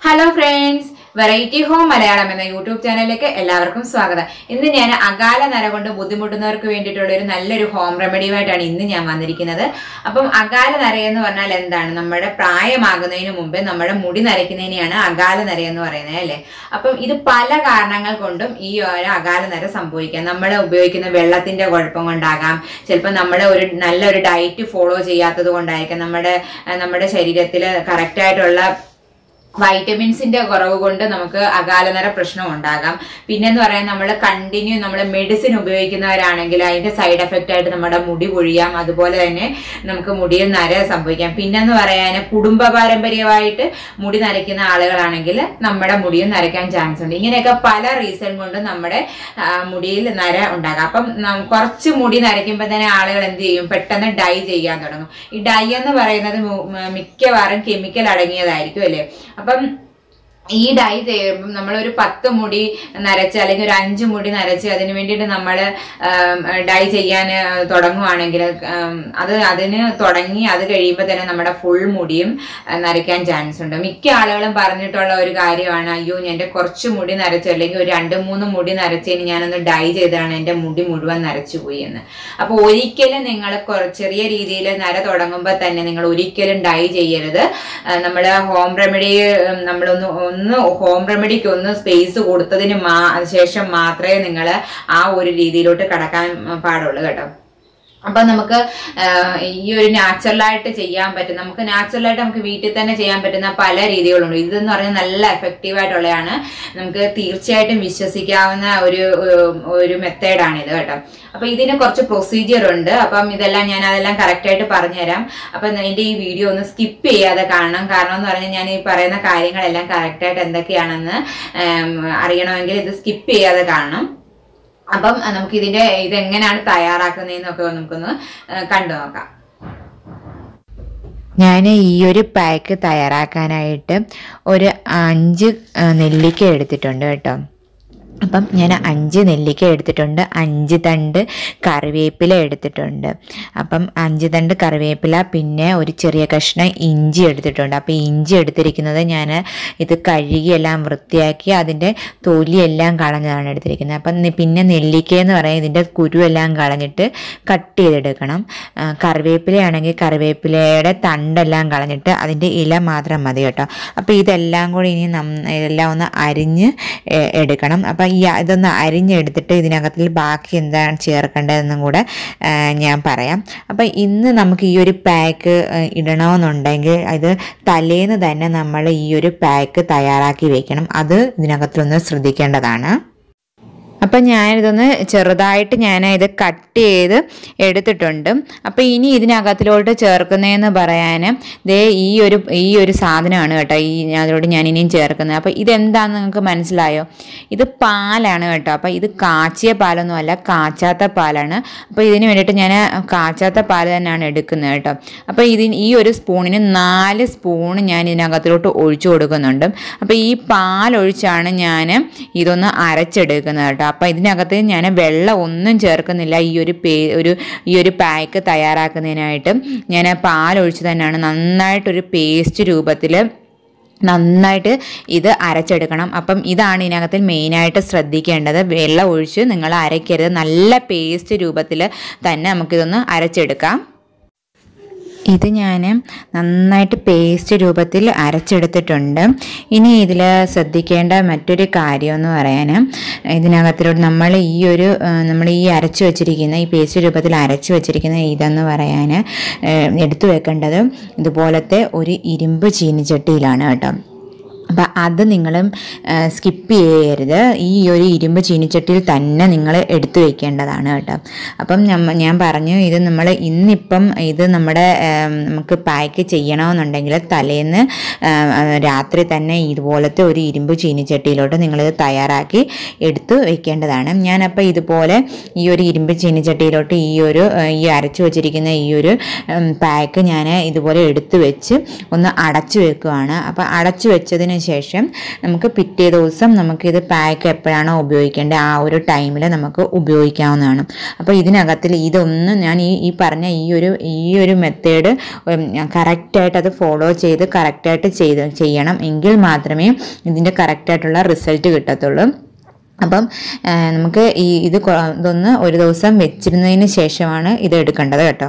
hello friends variety home Malayalam എന്ന YouTube ചാനലിലേക്ക് എല്ലാവർക്കും സ്വാഗതം ഇന്ന് ഞാൻ അകാല നര കൊണ്ട് ബുദ്ധിമുട്ടുന്നവർക്ക് വേണ്ടിയിട്ടുള്ള ഒരു നല്ലൊരു ഹോം റെമഡിയുമായിട്ടാണ് ഇന്ന് ഞാൻ വന്നിരിക്കുന്നത് അപ്പം അകാല നര എന്ന് പറഞ്ഞാൽ എന്താണ് നമ്മുടെ പ്രായമാകുന്നതിന് മുമ്പേ നമ്മുടെ മുടി നരയ്ക്കുന്നതിനെയാണ് അകാല നര എന്ന് പറയുന്നത് അല്ലേ അപ്പം ഇത് പല കാരണങ്ങൾ കൊണ്ടും ഈ ഒരു അകാല നര സംഭവിക്കാം നമ്മൾ ഉപയോഗിക്കുന്ന വെള്ളത്തിന്റെ കുഴപ്പം കൊണ്ടാകാം ചിലപ്പോൾ നമ്മൾ ഒരു നല്ലൊരു ഡയറ്റ് ഫോളോ ചെയ്യാത്തത് കൊണ്ടായിരിക്കാം നമ്മുടെ ആ, നമ്മുടെ ശരീരത്തിൽ കറക്റ്റായിട്ടുള്ള വൈറ്റമിൻസിന്റെ കുറവ് കൊണ്ട് നമുക്ക് അകാലനര പ്രശ്നം ഉണ്ടാകാം പിന്നെന്ന് പറയാൻ നമ്മൾ കണ്ടിന്യൂ നമ്മൾ മെഡിസിൻ ഉപയോഗിക്കുന്നവരാണെങ്കിൽ അതിന്റെ സൈഡ് എഫക്റ്റ് ആയിട്ട് നമ്മുടെ മുടി പൊഴിയാം അതുപോലെ തന്നെ നമുക്ക് മുടിയിൽ നര സംഭവിക്കാം പിന്നെന്ന് പറയാൻ കുടുംബ പാരമ്പര്യമായിട്ട് മുടി നരയ്ക്കുന്ന ആളുകളാണെങ്കിൽ നമ്മുടെ മുടിയും നരയ്ക്കാൻ ചാൻസ് ഉണ്ട് ഇങ്ങനെയൊക്കെ പല റീസൺ കൊണ്ട് നമ്മുടെ ആ, മുടിയിൽ നര ഉണ്ടാകാം അപ്പം നം- കുറച്ച് മുടി നരയ്ക്കുമ്പോൾ തന്നെ ആളുകൾ എന്ത് ചെയ്യും പെട്ടെന്ന് ഡൈ ചെയ്യാൻ തുടങ്ങും ഈ ഡൈ എന്ന് പറയുന്നത് മു- മ- മിക്കവാറും കെമിക്കൽ അടങ്ങിയതായിരിക്കും അല്ലേ അപ്പം ഈ ഡൈ ചെയ്യുമ്പം നമ്മളൊരു പത്ത് മുടി നരച്ച് അല്ലെങ്കിൽ ഒരു അഞ്ച് മുടി നരച്ച് അതിന് വേണ്ടിയിട്ട് നമ്മൾ ഡൈ ചെയ്യാൻ തുടങ്ങുവാണെങ്കിൽ ഉം, അത് അതിന് തുടങ്ങി അത് കഴിയുമ്പോൾ തന്നെ നമ്മുടെ ഫുൾ മുടിയും ആ, നരയ്ക്കാൻ ചാൻസ് ഉണ്ട് മിക്ക ആളുകളും പറഞ്ഞിട്ടുള്ള ഒരു കാര്യമാണ് അയ്യോ എൻ്റെ കുറച്ച് മുടി നരച്ചു അല്ലെങ്കിൽ ഒരു രണ്ട് മൂന്ന് മുടി നരച്ചതിന് ഞാനൊന്ന് ഡൈ ചെയ്താണ് എൻ്റെ മുടി മുഴുവൻ നരച്ചു പോയി എന്ന് അപ്പോൾ ഒരിക്കലും നിങ്ങൾ ചെറിയ രീതിയിൽ നര തുടങ്ങുമ്പോൾ തന്നെ നിങ്ങൾ ഒരിക്കലും ഡൈ ചെയ്യരുത് നമ്മൾ ഹോം റെമഡി നമ്മളൊന്ന് ഒന്ന് ഹോം റെമഡിക്ക് ഒന്ന് സ്പേസ് കൊടുത്തതിന് മാ ശേഷം മാത്രമേ നിങ്ങൾ ആ ഒരു രീതിയിലോട്ട് കടക്കാൻ പാടുള്ളൂ കേട്ടോ അപ്പൊ നമുക്ക് ആഹ്, ഈ ഒരു നാച്ചുറലായിട്ട് ചെയ്യാൻ പറ്റും നമുക്ക് നാച്ചുറലായിട്ട് നമുക്ക് വീട്ടിൽ തന്നെ ചെയ്യാൻ പറ്റുന്ന പല രീതികളുണ്ട് ഇതെന്ന് പറഞ്ഞാൽ നല്ല എഫക്റ്റീവ് ആയിട്ടുള്ളതാണ് നമുക്ക് തീർച്ചയായിട്ടും വിശ്വസിക്കാവുന്ന ഒരു ഉം, ഒരു മെത്തേഡാണ് ഇത് കേട്ടോ അപ്പൊ ഇതിന് കുറച്ച് പ്രൊസീജിയർ ഉണ്ട് അപ്പം ഇതെല്ലാം ഞാൻ അതെല്ലാം കറക്റ്റ് ആയിട്ട് പറഞ്ഞുതരാം അപ്പൊ എന്റെ ഈ വീഡിയോ ഒന്ന് സ്കിപ്പ് ചെയ്യാതെ കാണണം കാരണം എന്ന് പറഞ്ഞാൽ ഞാൻ ഈ പറയുന്ന കാര്യങ്ങളെല്ലാം കറക്റ്റ് ആയിട്ട് എന്തൊക്കെയാണെന്ന് ഉം, അറിയണമെങ്കിൽ ഇത് സ്കിപ്പ് ചെയ്യാതെ കാണണം അപ്പം അഹ് നമുക്ക് ഇതിന്റെ ഇത് എങ്ങനെയാണ് തയ്യാറാക്കുന്നതെന്നൊക്കെ നമുക്കൊന്ന് അഹ് കണ്ടു നോക്കാം ഞാൻ ഈ ഒരു പാക്ക് തയ്യാറാക്കാനായിട്ട് ഒരു അഞ്ച് ആ, നെല്ലിക്ക എടുത്തിട്ടുണ്ട് കേട്ടോ അപ്പം ഞാൻ അഞ്ച് നെല്ലിക്ക എടുത്തിട്ടുണ്ട് അഞ്ച് തണ്ട് കറിവേപ്പില എടുത്തിട്ടുണ്ട് അപ്പം അഞ്ച് തണ്ട് കറിവേപ്പില പിന്നെ ഒരു ചെറിയ കഷ്ണം ഇഞ്ചി എടുത്തിട്ടുണ്ട് അപ്പോൾ ഇഞ്ചി എടുത്തിരിക്കുന്നത് ഞാൻ ഇത് കഴുകിയെല്ലാം വൃത്തിയാക്കി അതിൻ്റെ തൊലിയെല്ലാം കളഞ്ഞതാണ് എടുത്തിരിക്കുന്നത് അപ്പം നി- പിന്നെ നെല്ലിക്ക എന്ന് പറയുന്നത് ഇതിൻ്റെ കുരുവെല്ലാം കളഞ്ഞിട്ട് കട്ട് ചെയ്തെടുക്കണം ആ, കറിവേപ്പിലയാണെങ്കിൽ കറിവേപ്പിലയുടെ തണ്ടെല്ലാം കളഞ്ഞിട്ട് അതിൻ്റെ ഇല മാത്രം മതി കേട്ടോ അപ്പോൾ ഇതെല്ലാം കൂടി ഇനി നം എല്ലാം ഒന്ന് അരിഞ്ഞ് എ- എടുക്കണം അപ്പോൾ ഈ ഇതൊന്ന് അരിഞ്ഞെടുത്തിട്ട് ഇതിനകത്തിൽ ബാക്കി എന്താണ് ചേർക്കേണ്ടതെന്നും കൂടെ ആ, ഞാൻ പറയാം അപ്പോൾ ഇന്ന് നമുക്ക് ഈ ഒരു പാക്ക് ഇടണമെന്നുണ്ടെങ്കിൽ ഇത് തലേന്ന് തന്നെ നമ്മൾ ഈ ഒരു പാക്ക് തയ്യാറാക്കി വെക്കണം അത് ഇതിനകത്തൊന്ന് ശ്രദ്ധിക്കേണ്ടതാണ് അപ്പം ഞാനിതൊന്ന് ചെറുതായിട്ട് ഞാൻ ഇത് കട്ട് ചെയ്ത് എടുത്തിട്ടുണ്ട് അപ്പം ഇനി ഇതിനകത്തിലോട്ട് ചേർക്കുന്നതെന്ന് പറയാൻ ദേ ഈ ഒരു ഈ ഒരു സാധനമാണ് കേട്ടോ ഈ അതിലോട്ട് ഞാൻ ഇനിയും ചേർക്കുന്നത് അപ്പം ഇതെന്താണെന്ന് നിങ്ങൾക്ക് മനസ്സിലായോ ഇത് പാലാണ് കേട്ടോ അപ്പം ഇത് കാച്ചിയ പാലൊന്നും അല്ല കാച്ചാത്ത പാലാണ് അപ്പോൾ ഇതിന് വേണ്ടിയിട്ട് ഞാൻ കാച്ചാത്ത പാൽ തന്നെയാണ് എടുക്കുന്നത് കേട്ടോ അപ്പോൾ ഇതിന് ഈ ഒരു സ്പൂണിന് നാല് സ്പൂൺ ഞാൻ ഇതിനകത്തിലോട്ട് ഒഴിച്ചു കൊടുക്കുന്നുണ്ട് അപ്പോൾ ഈ പാൽ ഒഴിച്ചാണ് ഞാൻ ഇതൊന്ന് അരച്ചെടുക്കുന്നത് കേട്ടോ അപ്പോൾ ഇതിനകത്ത് ഞാൻ വെള്ളം ഒന്നും ചേർക്കുന്നില്ല ഈ ഒരു പേ ഒരു ഈ ഒരു പാക്ക് തയ്യാറാക്കുന്നതിനായിട്ട് ഞാൻ പാൽ ഒഴിച്ച് തന്നെയാണ് നന്നായിട്ടൊരു പേസ്റ്റ് രൂപത്തിൽ നന്നായിട്ട് ഇത് അരച്ചെടുക്കണം അപ്പം ഇതാണ് ഇതിനകത്ത് മെയിനായിട്ട് ശ്രദ്ധിക്കേണ്ടത് വെള്ളം ഒഴിച്ച് നിങ്ങൾ അരയ്ക്കരുത് നല്ല പേസ്റ്റ് രൂപത്തിൽ തന്നെ നമുക്കിതൊന്ന് അരച്ചെടുക്കാം ഇത് ഞാൻ നന്നായിട്ട് പേസ്റ്റ് രൂപത്തിൽ അരച്ചെടുത്തിട്ടുണ്ട് ഇനി ഇതിൽ ശ്രദ്ധിക്കേണ്ട മറ്റൊരു കാര്യം എന്ന് പറയാൻ ഇതിനകത്തിലോട്ട് നമ്മൾ ഈ ഒരു നമ്മൾ ഈ അരച്ചു വച്ചിരിക്കുന്ന ഈ പേസ്റ്റ് രൂപത്തിൽ അരച്ചു വച്ചിരിക്കുന്ന ഇതെന്ന് പറയാൻ എടുത്തു വെക്കേണ്ടത് ഇതുപോലത്തെ ഒരു ഇരുമ്പ് ചീനിച്ചട്ടിയിലാണ് കേട്ടോ അപ്പം അത് നിങ്ങളും സ്കിപ്പ് ചെയ്യരുത് ഈ ഒരു ഇരുമ്പ് ചീനിച്ചട്ടിയിൽ തന്നെ നിങ്ങൾ എടുത്തു വെക്കേണ്ടതാണ് കേട്ടോ അപ്പം ഞമ്മ ഞാൻ പറഞ്ഞു ഇത് നമ്മൾ ഇന്നിപ്പം ഇത് നമ്മുടെ ഏം, നമുക്ക് പാക്ക് ചെയ്യണമെന്നുണ്ടെങ്കിൽ തലേന്ന് ഏം, രാത്രി തന്നെ ഇതുപോലത്തെ ഒരു ഇരുമ്പ് ചീനിച്ചട്ടിയിലോട്ട് നിങ്ങളിത് തയ്യാറാക്കി എടുത്തു വെക്കേണ്ടതാണ് ഞാനപ്പോൾ ഇതുപോലെ ഈ ഒരു ഇരുമ്പ് ചീനിച്ചട്ടിയിലോട്ട് ഈ ഒരു ഏ, ഈ അരച്ചു വച്ചിരിക്കുന്ന ഈ ഒരു ഉം, പാക്ക് ഞാൻ ഇതുപോലെ എടുത്തു വെച്ച് ഒന്ന് അടച്ചു വെക്കുകയാണ് അപ്പോൾ അടച്ചു വെച്ചതിന് ശേഷം നമുക്ക് പിറ്റേ ദിവസം നമുക്കിത് പാക്ക് എപ്പോഴാണോ ഉപയോഗിക്കേണ്ടത് ആ ഒരു ടൈമിൽ നമുക്ക് ഉപയോഗിക്കാവുന്നതാണ് അപ്പോൾ ഇതിനകത്തിൽ ഇതൊന്നും ഞാൻ ഈ ഈ പറഞ്ഞ ഈ ഒരു ഈ ഒരു മെത്തേഡ് കറക്റ്റായിട്ട് അത് ഫോളോ ചെയ്ത് കറക്റ്റായിട്ട് ചെയ്ത് ചെയ്യണം എങ്കിൽ മാത്രമേ ഇതിൻ്റെ കറക്റ്റായിട്ടുള്ള റിസൾട്ട് കിട്ടത്തുള്ളൂ അപ്പം ആ, നമുക്ക് ഈ ഇത് കൊ- ഇതൊന്ന് ഒരു ദിവസം വെച്ചിരുന്നതിന് ശേഷമാണ് ഇത് എടുക്കേണ്ടത് കേട്ടോ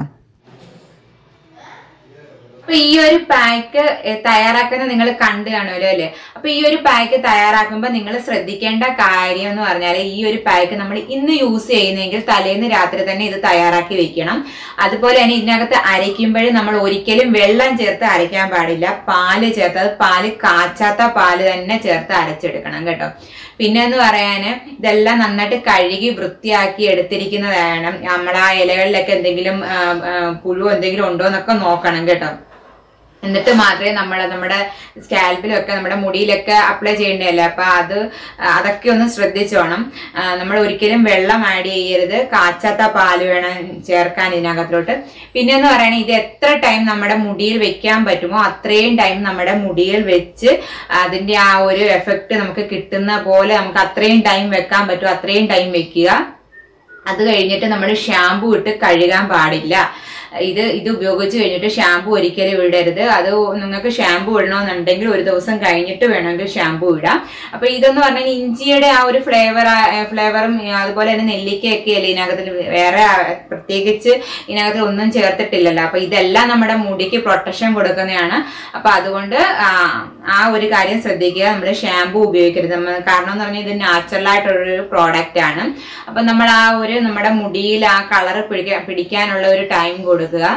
അപ്പൊ ഈ ഒരു പാക്ക് തയ്യാറാക്കുന്നത് നിങ്ങൾ കണ്ടു കാണുമല്ലോ അല്ലേ അപ്പൊ ഈ ഒരു പാക്ക് തയ്യാറാക്കുമ്പോൾ നിങ്ങൾ ശ്രദ്ധിക്കേണ്ട കാര്യം എന്ന് പറഞ്ഞാൽ ഈ ഒരു പാക്ക് നമ്മൾ ഇന്ന് യൂസ് ചെയ്യുന്നെങ്കിൽ തലേന്ന് രാത്രി തന്നെ ഇത് തയ്യാറാക്കി വെക്കണം അതുപോലെ തന്നെ ഇതിനകത്ത് അരയ്ക്കുമ്പോൾ നമ്മൾ ഒരിക്കലും വെള്ളം ചേർത്ത് അരയ്ക്കാൻ പാടില്ല പാല് ചേർത്ത് അത് പാല് കാച്ചാത്ത പാല് തന്നെ ചേർത്ത് അരച്ചെടുക്കണം കേട്ടോ പിന്നെ എന്ന് പറയാന് ഇതെല്ലാം നന്നായിട്ട് കഴുകി വൃത്തിയാക്കി എടുത്തിരിക്കുന്നതാണ് നമ്മൾ ആ ഇലകളിലൊക്കെ എന്തെങ്കിലും ആ, ആ, പുഴു എന്തെങ്കിലും ഉണ്ടോ എന്നൊക്കെ നോക്കണം കേട്ടോ എന്നിട്ട് മാത്രമേ നമ്മൾ നമ്മുടെ സ്കാൽപ്പിലൊക്കെ നമ്മുടെ മുടിയിലൊക്കെ അപ്ലൈ ചെയ്യേണ്ടതല്ലേ അപ്പൊ അത് അതൊക്കെ ഒന്ന് ശ്രദ്ധിച്ചോണം നമ്മൾ ഒരിക്കലും വെള്ളം ആഡ് ചെയ്യരുത് കാച്ചാത്ത പാല് വേണം ചേർക്കാൻ ഇതിനകത്തോട്ട് പിന്നെ എന്ന് പറയുന്നത് ഇത് എത്ര ടൈം നമ്മുടെ മുടിയിൽ വെക്കാൻ പറ്റുമോ അത്രയും ടൈം നമ്മുടെ മുടിയിൽ വെച്ച് അതിന്റെ ആ ഒരു എഫക്റ്റ് നമുക്ക് കിട്ടുന്ന പോലെ നമുക്ക് അത്രയും ടൈം വെക്കാൻ പറ്റുമോ അത്രയും ടൈം വെക്കുക അത് കഴിഞ്ഞിട്ട് നമ്മൾ ഷാമ്പു ഇട്ട് കഴുകാൻ പാടില്ല ഇത് ഇത് ഉപയോഗിച്ച് കഴിഞ്ഞിട്ട് ഷാമ്പു ഒരിക്കലും ഇടരുത് അത് നിങ്ങൾക്ക് ഷാമ്പു ഇടണമെന്നുണ്ടെങ്കിൽ ഒരു ദിവസം കഴിഞ്ഞിട്ട് വേണമെങ്കിൽ ഷാമ്പു ഇടാം അപ്പൊ ഇതെന്ന് പറഞ്ഞാൽ ഇഞ്ചിയുടെ ആ ഒരു ഫ്ലേവർ ഫ്ലേവറും അതുപോലെ തന്നെ നെല്ലിക്കയൊക്കെ അല്ലേ ഇതിനകത്ത് വേറെ ആ- പ്രത്യേകിച്ച് ഇതിനകത്ത് ഒന്നും ചേർത്തിട്ടില്ലല്ലോ അപ്പൊ ഇതെല്ലാം നമ്മുടെ മുടിക്ക് പ്രൊട്ടക്ഷൻ കൊടുക്കുന്നതാണ് അപ്പൊ അതുകൊണ്ട് ആ, ആ ഒരു കാര്യം ശ്രദ്ധിക്കുക നമ്മൾ ഷാമ്പു ഉപയോഗിക്കരുത് നമ്മ- കാരണം എന്ന് പറഞ്ഞാൽ ഇത് നാച്ചുറൽ ആയിട്ടുള്ളൊരു പ്രോഡക്റ്റ് ആണ് അപ്പൊ നമ്മൾ ആ ഒരു നമ്മുടെ മുടിയിൽ ആ കളർ പിടിക്കാൻ പിടിക്കാനുള്ള ഒരു ടൈം കൊടുക്കുക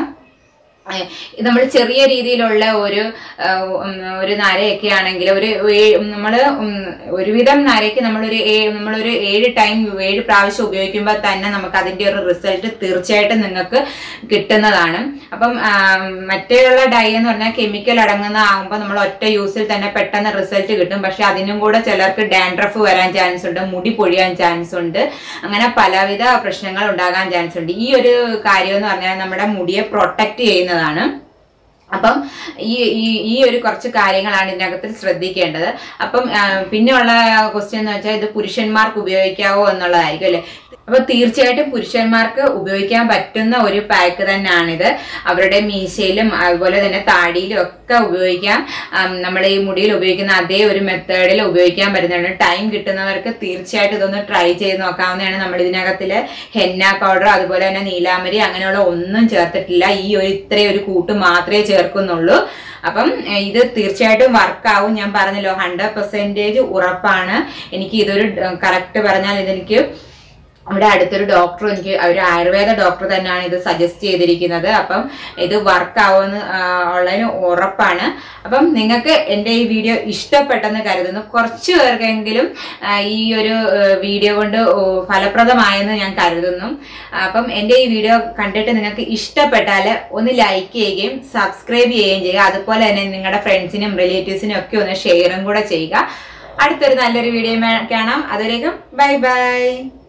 നമ്മൾ ചെറിയ രീതിയിലുള്ള ഒരു ആ, ഉം, ഒരു നരയൊക്കെ ആണെങ്കിൽ ഒരു നമ്മൾ ഒരുവിധം നരയ്ക്ക് നമ്മളൊരു ഏ- നമ്മളൊരു ഏഴ് ടൈം ഏഴ് പ്രാവശ്യം ഉപയോഗിക്കുമ്പോൾ തന്നെ നമുക്ക് അതിന്റെ ഒരു റിസൾട്ട് തീർച്ചയായിട്ടും നിങ്ങൾക്ക് കിട്ടുന്നതാണ് അപ്പം ആ, മറ്റേയുള്ള ഡൈ എന്ന് പറഞ്ഞാൽ കെമിക്കൽ അടങ്ങുന്ന ആകുമ്പോൾ നമ്മൾ ഒറ്റ യൂസിൽ തന്നെ പെട്ടെന്ന് റിസൾട്ട് കിട്ടും പക്ഷെ അതിനും കൂടെ ചിലർക്ക് ഡാൻഡ്രഫ് വരാൻ ചാൻസ് ഉണ്ട് മുടി പൊഴിയാൻ ചാൻസ് ഉണ്ട് അങ്ങനെ പലവിധ പ്രശ്നങ്ങൾ ഉണ്ടാകാൻ ചാൻസ് ഉണ്ട് ഈ ഒരു കാര്യം എന്ന് പറഞ്ഞാൽ നമ്മുടെ മുടിയെ പ്രൊട്ടക്ട് ചെയ്യുന്നതാണ് അപ്പം ഈ ഈ ഈ ഒരു കുറച്ച് കാര്യങ്ങളാണ് ഇതിനകത്ത് ശ്രദ്ധിക്കേണ്ടത് അപ്പം ആ, പിന്നെയുള്ള ക്വസ്റ്റ്യൻ എന്ന് വെച്ചാൽ ഇത് പുരുഷന്മാർക്ക് ഉപയോഗിക്കാവോ എന്നുള്ളതായിരിക്കും അല്ലെ അപ്പൊ തീർച്ചയായിട്ടും പുരുഷന്മാർക്ക് ഉപയോഗിക്കാൻ പറ്റുന്ന ഒരു പാക്ക് തന്നെയാണിത് അവരുടെ മീശയിലും അതുപോലെ തന്നെ താടിയിലും ഒക്കെ ഉപയോഗിക്കാം നമ്മൾ ഈ മുടിയിൽ ഉപയോഗിക്കുന്ന അതേ ഒരു മെത്തേഡിൽ ഉപയോഗിക്കാൻ പറ്റുന്നതാണ് ടൈം കിട്ടുന്നവർക്ക് തീർച്ചയായിട്ടും ഇതൊന്ന് ട്രൈ ചെയ്ത് നോക്കാവുന്നതാണ് നമ്മൾ ഇതിനകത്തില് ഹെന്ന പൗഡർ അതുപോലെ തന്നെ നീലാമരി അങ്ങനെയുള്ള ഒന്നും ചേർത്തിട്ടില്ല ഈ ഒരു ഇത്രയും ഒരു കൂട്ട് മാത്രമേ ചേർക്കുന്നുള്ളൂ അപ്പം ഏഹ്, ഇത് തീർച്ചയായിട്ടും വർക്കാവും ഞാൻ പറഞ്ഞല്ലോ ഹൺഡ്രഡ് പെർസെൻറ്റേജ് ഉറപ്പാണ് എനിക്ക് ഇതൊരു കറക്റ്റ് പറഞ്ഞാൽ ഇതെനിക്ക് ഇവിടെ അടുത്തൊരു ഡോക്ടർ എനിക്ക് ഒരു ആയുർവേദ ഡോക്ടർ തന്നെയാണ് ഇത് സജസ്റ്റ് ചെയ്തിരിക്കുന്നത് അപ്പം ഇത് വർക്ക് ആവുമെന്ന് ആ, ഉള്ളതിന് ഉറപ്പാണ് അപ്പം നിങ്ങൾക്ക് എൻ്റെ ഈ വീഡിയോ ഇഷ്ടപ്പെട്ടെന്ന് കരുതുന്നു കുറച്ച് പേർക്കെങ്കിലും ആ, ഈ ഒരു ആ, വീഡിയോ കൊണ്ട് ഓ, ഫലപ്രദമായെന്ന് ഞാൻ കരുതുന്നു അപ്പം എൻ്റെ ഈ വീഡിയോ കണ്ടിട്ട് നിങ്ങൾക്ക് ഇഷ്ടപ്പെട്ടാൽ ഒന്ന് ലൈക്ക് ചെയ്യുകയും സബ്സ്ക്രൈബ് ചെയ്യുകയും ചെയ്യുക അതുപോലെ തന്നെ നിങ്ങളുടെ ഫ്രണ്ട്സിനും റിലേറ്റീവ്സിനും ഒക്കെ ഒന്ന് ഷെയറും കൂടെ ചെയ്യുക അടുത്തൊരു നല്ലൊരു വീഡിയോ കാണാം അതുവരേക്കും ബൈ ബൈ